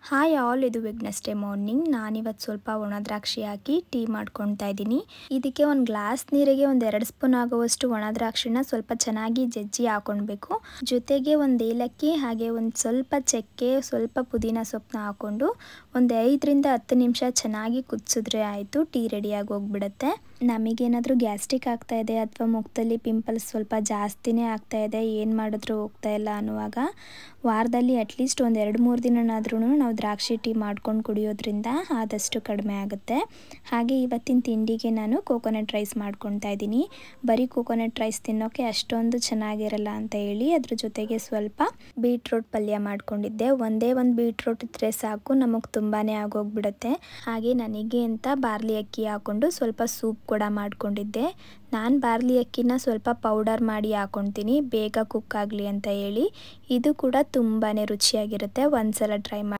hi all ಇದು Wednesday morning ನಾನಿವತ್ತು ಸ್ವಲ್ಪ ಒಣ ದ್ರಾಕ್ಷಿ ಹಾಕಿ ಟೀ ಮಾಡ್ಕೊತಾ ಇದ್ದೀನಿ ಇದಕ್ಕೆ ಒಂದು ಗ್ಲಾಸ್ ನೀರಿಗೆ ಒಂದು ಎರಡು ಸ್ಪೂನ್ ಆಗುವಷ್ಟು ಒಣ ದ್ರಾಕ್ಷಿನ ಸ್ವಲ್ಪ ಚೆನ್ನಾಗಿ ಜಜ್ಜಿ ಹಾಕೊಳ್ಬೇಕು ಜೊತೆಗೆ ಒಂದು ಏಲಕ್ಕಿ ಹಾಗೆ ಒಂದು ಸ್ವಲ್ಪ ಚಕ್ಕೆ ಸ್ವಲ್ಪ ಪುದೀನ ಸೊಪ್ಪನ್ನ ಹಾಕೊಂಡು ಒಂದು ಐದರಿಂದ ಹತ್ತು ನಿಮಿಷ ಚೆನ್ನಾಗಿ ಕುದಿಸಿದ್ರೆ ಆಯಿತು ಟೀ ರೆಡಿಯಾಗಿ ಹೋಗ್ಬಿಡುತ್ತೆ ನಮಗೇನಾದರೂ ಗ್ಯಾಸ್ಟ್ರಿಕ್ ಆಗ್ತಾ ಇದೆ ಅಥವಾ ಮುಖದಲ್ಲಿ ಪಿಂಪಲ್ಸ್ ಸ್ವಲ್ಪ ಜಾಸ್ತಿನೇ ಆಗ್ತಾ ಇದೆ ಏನು ಮಾಡಿದ್ರೂ ಹೋಗ್ತಾ ಇಲ್ಲ ಅನ್ನುವಾಗ ವಾರದಲ್ಲಿ ಅಟ್ಲೀಸ್ಟ್ ಒಂದು ಎರಡು ಮೂರು ದಿನನಾದ್ರೂ ನಾವು ದ್ರಾಕ್ಷಿ ಟೀ ಮಾಡ್ಕೊಂಡು ಕುಡಿಯೋದ್ರಿಂದ ಆದಷ್ಟು ಕಡಿಮೆ ಆಗುತ್ತೆ ಹಾಗೆ ಇವತ್ತಿನ ತಿಂಡಿಗೆ ನಾನು ಕೋಕೋನಟ್ ರೈಸ್ ಮಾಡ್ಕೊತಾ ಇದ್ದೀನಿ ಬರೀ ಕೋಕೋನಟ್ ರೈಸ್ ತಿನ್ನೋಕ್ಕೆ ಅಷ್ಟೊಂದು ಚೆನ್ನಾಗಿರಲ್ಲ ಅಂತ ಹೇಳಿ ಅದ್ರ ಜೊತೆಗೆ ಸ್ವಲ್ಪ ಬೀಟ್ರೋಟ್ ಪಲ್ಯ ಮಾಡ್ಕೊಂಡಿದ್ದೆ ಒಂದೇ ಒಂದು ಬೀಟ್ರೋಟ್ ಇದ್ದರೆ ಸಾಕು ನಮಗೆ ತುಂಬಾ ಆಗೋಗ್ಬಿಡುತ್ತೆ ಹಾಗೆ ನನಗೆ ಅಂತ ಬಾರ್ಲಿ ಅಕ್ಕಿ ಹಾಕ್ಕೊಂಡು ಸ್ವಲ್ಪ ಸೂಪ್ ಕೂಡ ಮಾಡ್ಕೊಂಡಿದ್ದೆ ನಾನು ಬಾರ್ಲಿ ಅಕ್ಕಿನ ಸ್ವಲ್ಪ ಪೌಡರ್ ಮಾಡಿ ಹಾಕ್ಕೊತೀನಿ ಬೇಗ ಕುಕ್ ಆಗಲಿ ಅಂತ ಹೇಳಿ ಇದು ಕೂಡ ತುಂಬಾ ರುಚಿಯಾಗಿರುತ್ತೆ ಒಂದ್ಸಲ ಟ್ರೈ ಮಾಡಿ